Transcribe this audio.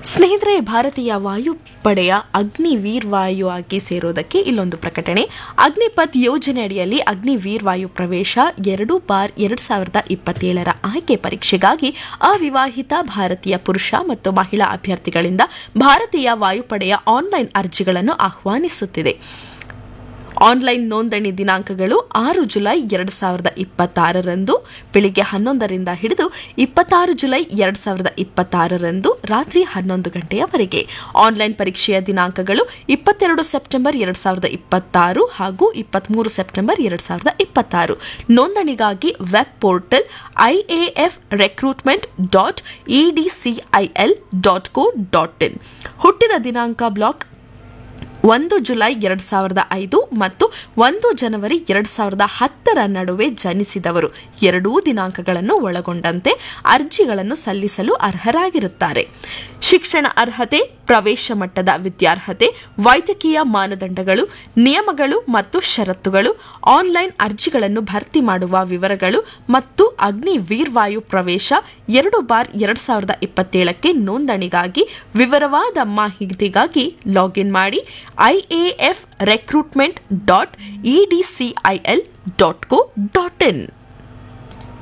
ಸ್ನೇಹಿತರೆ ಭಾರತೀಯ ವಾಯುಪಡೆಯ ಅಗ್ನಿವೀರ್ ವಾಯು ಆಗಿ ಸೇರೋದಕ್ಕೆ ಇಲ್ಲೊಂದು ಪ್ರಕಟಣೆ ಅಗ್ನಿಪಥ್ ಯೋಜನೆ ಅಡಿಯಲ್ಲಿ ಅಗ್ನಿವೀರ್ ವಾಯು ಪ್ರವೇಶ ಎರಡು ಬಾರ್ ಎರಡ್ ಸಾವಿರದ ಇಪ್ಪತ್ತೇಳರ ಆಯ್ಕೆ ಪರೀಕ್ಷೆಗಾಗಿ ಅವಿವಾಹಿತ ಭಾರತೀಯ ಪುರುಷ ಮತ್ತು ಮಹಿಳಾ ಅಭ್ಯರ್ಥಿಗಳಿಂದ ಭಾರತೀಯ ವಾಯುಪಡೆಯ ಆನ್ಲೈನ್ ಅರ್ಜಿಗಳನ್ನು ಆಹ್ವಾನಿಸುತ್ತಿದೆ ಆನ್ಲೈನ್ ನೋಂದಣಿ ದಿನಾಂಕಗಳು ಆರು ಜುಲೈ ಎರಡು ಸಾವಿರದ ಇಪ್ಪತ್ತಾರರಂದು ಬೆಳಿಗ್ಗೆ ಹನ್ನೊಂದರಿಂದ ಹಿಡಿದು ಇಪ್ಪತ್ತಾರು ಜುಲೈ ಎರಡು ಸಾವಿರದ ಇಪ್ಪತ್ತಾರರಂದು ರಾತ್ರಿ ಹನ್ನೊಂದು ಗಂಟೆಯವರೆಗೆ ಆನ್ಲೈನ್ ಪರೀಕ್ಷೆಯ ದಿನಾಂಕಗಳು ಇಪ್ಪತ್ತೆರಡು ಸೆಪ್ಟೆಂಬರ್ ಎರಡು ಸಾವಿರದ ಇಪ್ಪತ್ತಾರು ಹಾಗೂ ಇಪ್ಪತ್ಮೂರು ಸೆಪ್ಟೆಂಬರ್ ಎರಡು ಸಾವಿರದ ಇಪ್ಪತ್ತಾರು ನೋಂದಣಿಗಾಗಿ web portal IAF recruitment dot EDCIL dot co dot in ಹುಟ್ಟಿದ ದಿನಾಂಕ ಬ್ಲಾಕ್ ಒಂದು ಜುಲೈ ಎರಡು ಸಾವಿರದ ಐದು ಮತ್ತು ಒಂದು ಜನವರಿ ಎರಡು ಸಾವಿರದ ಹತ್ತರ ನಡುವೆ ಜನಿಸಿದವರು ಎರಡೂ ದಿನಾಂಕಗಳನ್ನು ಒಳಗೊಂಡಂತೆ ಅರ್ಜಿಗಳನ್ನು ಸಲ್ಲಿಸಲು ಅರ್ಹರಾಗಿರುತ್ತಾರೆ ಶಿಕ್ಷಣ ಅರ್ಹತೆ ಪ್ರವೇಶ ಮಟ್ಟದ ವಿದ್ಯಾರ್ಹತೆ ವೈದ್ಯಕೀಯ ಮಾನದಂಡಗಳು ನಿಯಮಗಳು ಮತ್ತು ಷರತ್ತುಗಳು ಆನ್ಲೈನ್ ಅರ್ಜಿಗಳನ್ನು ಭರ್ತಿ ಮಾಡುವ ವಿವರಗಳು ಮತ್ತು ಅಗ್ನಿ ವೀರ್ವಾಯು ಪ್ರವೇಶ ಎರಡು ಬಾರ್ ಎರಡು ಸಾವಿರದ ಇಪ್ಪತ್ತೇಳಕ್ಕೆ ನೋಂದಣಿಗಾಗಿ ವಿವರವಾದ ಮಾಹಿತಿಗಾಗಿ ಲಾಗಿನ್ ಮಾಡಿ IAF recruitment dot EDCIL dot co dot ಇನ್